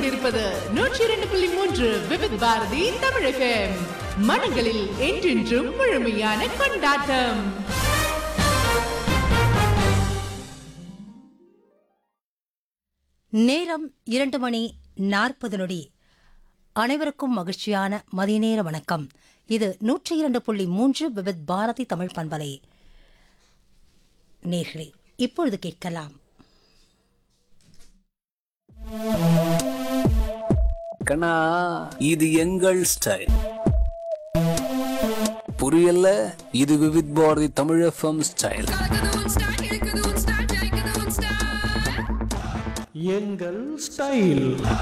கொண்டிருப்பது நூற்றி இரண்டு புள்ளி மூன்று விவித் பாரதி தமிழகம் மனங்களில் என்றென்றும் முழுமையான கொண்டாட்டம் நேரம் இரண்டு மணி நாற்பது நொடி அனைவருக்கும் மகிழ்ச்சியான மதிநேர வணக்கம் இது நூற்றி இரண்டு புள்ளி மூன்று விவித் பாரதி தமிழ் பண்பலை நேர்களே இப்பொழுது கேட்கலாம் கண்ணா இது எங்கள் ஸ்டைல் புரியல இது விவித் பாரதி தமிழ் எஃப்எம் ஸ்டைல் எங்கள் ஸ்டைல்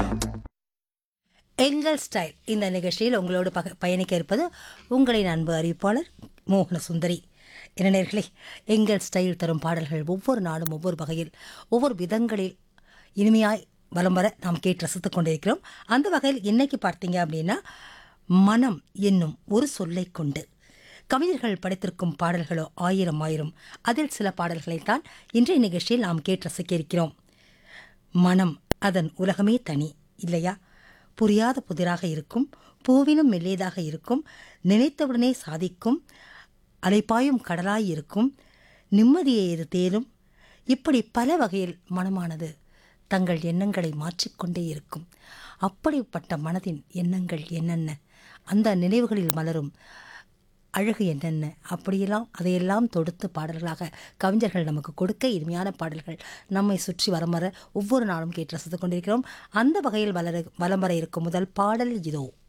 எங்கள் ஸ்டைல் இந்த நிகழ்ச்சியில் உங்களோடு பக பயணிக்க இருப்பது உங்களின் அன்பு அறிவிப்பாளர் மோகன சுந்தரி என்ன நேர்களே எங்கள் ஸ்டைல் தரும் பாடல்கள் ஒவ்வொரு நாளும் ஒவ்வொரு வகையில் ஒவ்வொரு விதங்களில் இனிமையாய் வலம் வர நாம் கேட்டு ரசித்துக் கொண்டிருக்கிறோம் அந்த வகையில் இன்னைக்கு பார்த்தீங்க அப்படின்னா மனம் என்னும் ஒரு சொல்லைக் கொண்டு கவிஞர்கள் படைத்திருக்கும் பாடல்களோ ஆயிரம் ஆயிரம் அதில் சில பாடல்களைத்தான் இன்றைய நிகழ்ச்சியில் நாம் கேட்டு ரசிக்க இருக்கிறோம் மனம் அதன் உலகமே தனி இல்லையா புரியாத புதிராக இருக்கும் பூவினும் மெல்லியதாக இருக்கும் நினைத்தவுடனே சாதிக்கும் அலைப்பாயும் கடலாய் இருக்கும் நிம்மதியை இது தேரும் இப்படி பல வகையில் மனமானது தங்கள் எண்ணங்களை மாற்றிக்கொண்டே இருக்கும் அப்படிப்பட்ட மனதின் எண்ணங்கள் என்னென்ன அந்த நினைவுகளில் மலரும் அழகு என்னென்ன அப்படியெல்லாம் அதையெல்லாம் தொடுத்து பாடல்களாக கவிஞர்கள் நமக்கு கொடுக்க இனிமையான பாடல்கள் நம்மை சுற்றி வரம் வர ஒவ்வொரு நாளும் கேட்டு ரசித்துக் கொண்டிருக்கிறோம் அந்த வகையில் வளர வலம் வர இருக்கும் முதல் பாடல் இதோ